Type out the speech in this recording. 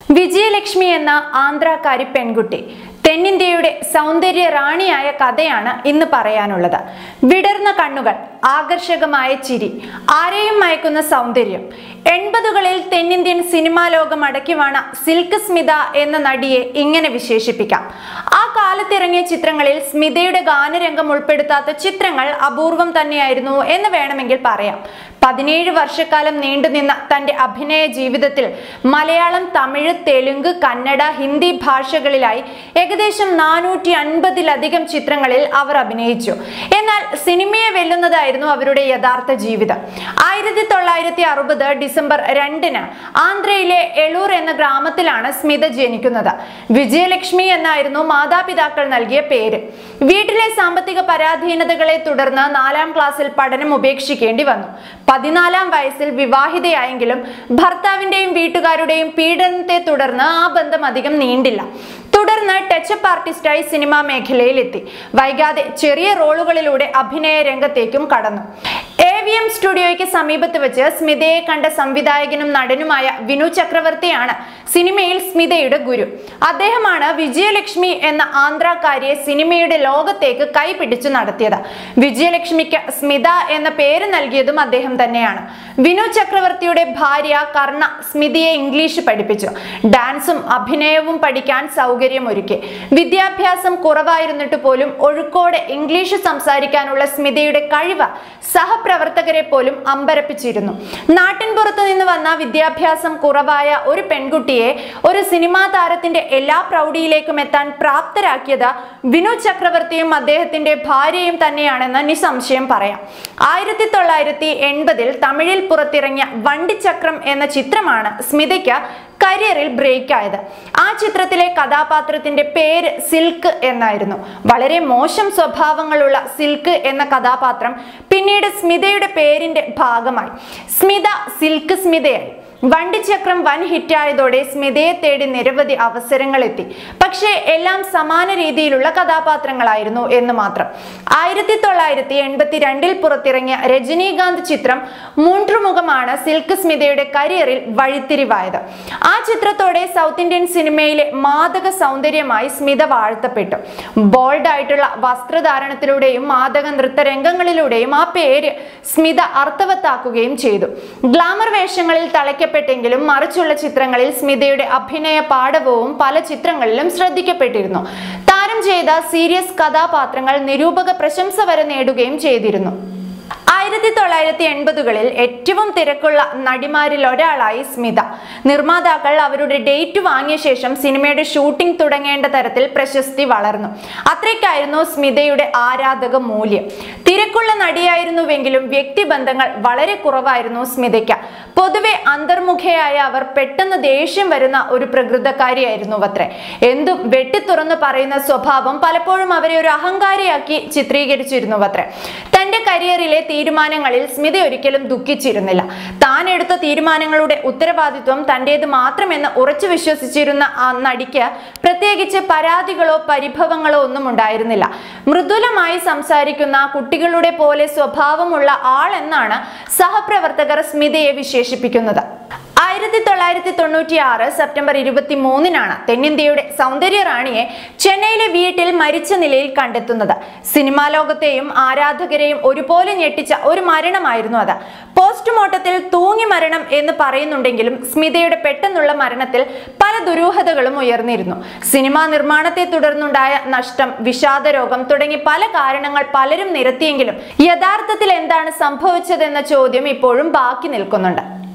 വിജയലക്ഷ്മി എന്ന ആന്ധ്രാക്കാരി പെൺകുട്ടി തെന്നിന്ത്യയുടെ സൗന്ദര്യ റാണിയായ കഥയാണ് ഇന്ന് പറയാനുള്ളത് വിടർന്ന കണ്ണുകൾ ആകർഷകമായ ചിരി ആരെയും മയക്കുന്ന സൗന്ദര്യം എൺപതുകളിൽ തെന്നിന്ത്യൻ സിനിമാ ലോകം അടക്കിവാണ സിൽക്ക് സ്മിത എന്ന നടിയെ ഇങ്ങനെ വിശേഷിപ്പിക്കാം ആ കാലത്തിറങ്ങിയ ചിത്രങ്ങളിൽ സ്മിതയുടെ ഗാനരംഗം ഉൾപ്പെടുത്താത്ത ചിത്രങ്ങൾ അപൂർവം തന്നെയായിരുന്നു എന്ന് വേണമെങ്കിൽ പറയാം പതിനേഴ് വർഷക്കാലം നീണ്ടുനിന്ന തന്റെ അഭിനയ ജീവിതത്തിൽ മലയാളം തമിഴ് തെലുങ്ക് കന്നഡ ഹിന്ദി ഭാഷകളിലായി ഏകദേശം നാനൂറ്റി അൻപതിലധികം ചിത്രങ്ങളിൽ അവർ അഭിനയിച്ചു എന്നാൽ സിനിമയെ വെല്ലുന്നതായിരുന്നു അവരുടെ യഥാർത്ഥ ജീവിതം ആയിരത്തി തൊള്ളായിരത്തി അറുപത് ഡിസംബർ രണ്ടിന് ആന്ധ്രയിലെ എളൂർ എന്ന ഗ്രാമത്തിലാണ് സ്മിത ജനിക്കുന്നത് വിജയലക്ഷ്മി എന്നായിരുന്നു മാതാപിതാക്കൾ നൽകിയ പേര് വീട്ടിലെ സാമ്പത്തിക പരാധീനതകളെ തുടർന്ന് നാലാം ക്ലാസ്സിൽ പഠനം ഉപേക്ഷിക്കേണ്ടി വന്നു പതിനാലാം വയസ്സിൽ വിവാഹിതയായെങ്കിലും ഭർത്താവിന്റെയും വീട്ടുകാരുടെയും പീഡനത്തെ തുടർന്ന് ആ ബന്ധം അധികം നീണ്ടില്ല തുടർന്ന് ടച്ചപ്പ് ആർട്ടിസ്റ്റായി സിനിമാ മേഖലയിലെത്തി വൈകാതെ ചെറിയ റോളുകളിലൂടെ അഭിനയ രംഗത്തേക്കും കടന്നു എ വി എം സ്റ്റുഡിയോയ്ക്ക് സമീപത്ത് വെച്ച് സ്മിതയെ കണ്ട സംവിധായകനും നടനുമായ വിനു ചക്രവർത്തിയാണ് സിനിമയിൽ സ്മിതയുടെ ഗുരു അദ്ദേഹമാണ് വിജയലക്ഷ്മി എന്ന ആന്ധ്രാക്കാരിയെ സിനിമയുടെ ലോകത്തേക്ക് കൈപിടിച്ചു നടത്തിയത് വിജയലക്ഷ്മിക്ക് സ്മിത എന്ന പേര് നൽകിയതും അദ്ദേഹം തന്നെയാണ് വിനു ചക്രവർത്തിയുടെ ഭാര്യ കർണ സ്മിതയെ ഇംഗ്ലീഷ് പഠിപ്പിച്ചു ഡാൻസും അഭിനയവും പഠിക്കാൻ സൗകര്യമൊരുക്കി വിദ്യാഭ്യാസം കുറവായിരുന്നിട്ട് പോലും ഒഴുക്കോടെ ഇംഗ്ലീഷ് സംസാരിക്കാനുള്ള സ്മിതയുടെ കഴിവ് സഹപ്രവർത്തകരെ പോലും അമ്പരപ്പിച്ചിരുന്നു നാട്ടിൻപുറത്തു നിന്ന് വന്ന വിദ്യാഭ്യാസം കുറവായ ഒരു പെൺകുട്ടിയെ ഒരു സിനിമാ താരത്തിന്റെ എല്ലാ പ്രൗഢിയിലേക്കും എത്താൻ പ്രാപ്തരാക്കിയത് വിനു ചക്രവർത്തിയും അദ്ദേഹത്തിന്റെ ഭാര്യയും തന്നെയാണെന്ന് നിസ്സംശയം പറയാം ആയിരത്തി തൊള്ളായിരത്തി എൺപതിൽ തമിഴിൽ പുറത്തിറങ്ങിയ വണ്ടിച്ചക്രം എന്ന ചിത്രമാണ് സ്മിതയ്ക്ക് കരിയറിൽ ബ്രേക്ക് ആയത് ആ ചിത്രത്തിലെ കഥാപാത്രത്തിന്റെ പേര് സിൽക്ക് എന്നായിരുന്നു വളരെ മോശം സ്വഭാവങ്ങളുള്ള സിൽക്ക് എന്ന കഥാപാത്രം പിന്നീട് സ്മിതയുടെ പേരിന്റെ ഭാഗമായി സ്മിത സിൽക്ക് സ്മിതയായി വണ്ടിച്ചക്രം വൻ ഹിറ്റായതോടെ സ്മിതയെ തേടി നിരവധി അവസരങ്ങൾ എത്തി പക്ഷേ എല്ലാം സമാന രീതിയിലുള്ള കഥാപാത്രങ്ങളായിരുന്നു എന്ന് മാത്രം ആയിരത്തി തൊള്ളായിരത്തി എൺപത്തി രണ്ടിൽ പുറത്തിറങ്ങിയ രജനീകാന്ത് ചിത്രം മൂன்றுമുഖമാണ് സിൽക്ക് സ്മിതയുടെ കരിയറിൽ വഴിത്തിരിവായത് ആ ചിത്രത്തോടെ സൗത്ത് ഇന്ത്യൻ സിനിമയിലെ മാദക സൗന്ദര്യമായി സ്മിത വാഴ്ത്തപ്പെട്ടു ബോൾഡ് ആയിട്ടുള്ള വസ്ത്രധാരണത്തിലൂടെയും മാദക നൃത്ത രംഗങ്ങളിലൂടെയും ആ പേര് സ്മിത അർത്ഥവത്താക്കുകയും ചെയ്തു ഗ്ലാമർ വേഷങ്ങളിൽ തളയ്ക്കപ്പെട്ടെങ്കിലും മറിച്ചുള്ള ചിത്രങ്ങളിൽ സ്മിതയുടെ അഭിനയ പാടവവും പല ചിത്രങ്ങളിലും ശ്രദ്ധിക്കപ്പെട്ടിരുന്നു താരം ചെയ്ത സീരിയസ് കഥാപാത്രങ്ങൾ നിരൂപക പ്രശംസ വരെ നേടുകയും ചെയ്തിരുന്നു ആയിരത്തി തൊള്ളായിരത്തി എൺപതുകളിൽ ഏറ്റവും തിരക്കുള്ള നടിമാരിൽ ഒരാളായി സ്മിത നിർമ്മാതാക്കൾ അവരുടെ ഡേറ്റ് വാങ്ങിയ ശേഷം സിനിമയുടെ ഷൂട്ടിംഗ് തുടങ്ങേണ്ട തരത്തിൽ പ്രശസ്തി വളർന്നു അത്രയ്ക്കായിരുന്നു സ്മിതയുടെ ആരാധക മൂല്യം തിരക്കുള്ള നടിയായിരുന്നുവെങ്കിലും വ്യക്തിബന്ധങ്ങൾ വളരെ കുറവായിരുന്നു സ്മിതയ്ക്ക് പൊതുവെ അന്തർമുഖയായ അവർ പെട്ടെന്ന് ദേഷ്യം വരുന്ന ഒരു പ്രകൃതക്കാരിയായിരുന്നു അത്രേ എന്തും വെട്ടിത്തുറന്ന് പറയുന്ന സ്വഭാവം പലപ്പോഴും അവരെ ഒരു അഹങ്കാരിയാക്കി ചിത്രീകരിച്ചിരുന്നു അത്രേ തന്റെ കരിയറിലെ തീരുമാനങ്ങളിൽ സ്മിത ഒരിക്കലും ദുഃഖിച്ചിരുന്നില്ല താൻ എടുത്ത തീരുമാനങ്ങളുടെ ഉത്തരവാദിത്വം തന്റേത് മാത്രമെന്ന് ഉറച്ചു വിശ്വസിച്ചിരുന്ന ആ നടിക്ക് പ്രത്യേകിച്ച് പരാതികളോ പരിഭവങ്ങളോ ഒന്നും ഉണ്ടായിരുന്നില്ല മൃദുലമായി സംസാരിക്കുന്ന കുട്ടികളുടെ പോലെ സ്വഭാവമുള്ള ആൾ എന്നാണ് സഹപ്രവർത്തകർ സ്മിതയെ വിശേഷിപ്പിക്കുന്നത് ആയിരത്തി തൊള്ളായിരത്തി തൊണ്ണൂറ്റി ആറ് സെപ്റ്റംബർ ഇരുപത്തി മൂന്നിനാണ് തെന്നിന്ത്യയുടെ സൗന്ദര്യ റാണിയെ ചെന്നൈയിലെ വീട്ടിൽ മരിച്ച നിലയിൽ കണ്ടെത്തുന്നത് സിനിമാ ലോകത്തെയും ആരാധകരെയും ഒരുപോലെ ഞെട്ടിച്ച ഒരു മരണമായിരുന്നു അത് പോസ്റ്റ്മോർട്ടത്തിൽ തൂങ്ങി മരണം എന്ന് പറയുന്നുണ്ടെങ്കിലും സ്മിതയുടെ പെട്ടെന്നുള്ള മരണത്തിൽ പല ദുരൂഹതകളും ഉയർന്നിരുന്നു സിനിമാ നിർമ്മാണത്തെ തുടർന്നുണ്ടായ നഷ്ടം വിഷാദരോഗം തുടങ്ങി പല കാരണങ്ങൾ പലരും നിരത്തിയെങ്കിലും യഥാർത്ഥത്തിൽ എന്താണ് സംഭവിച്ചതെന്ന ചോദ്യം ഇപ്പോഴും ബാക്കി നിൽക്കുന്നുണ്ട്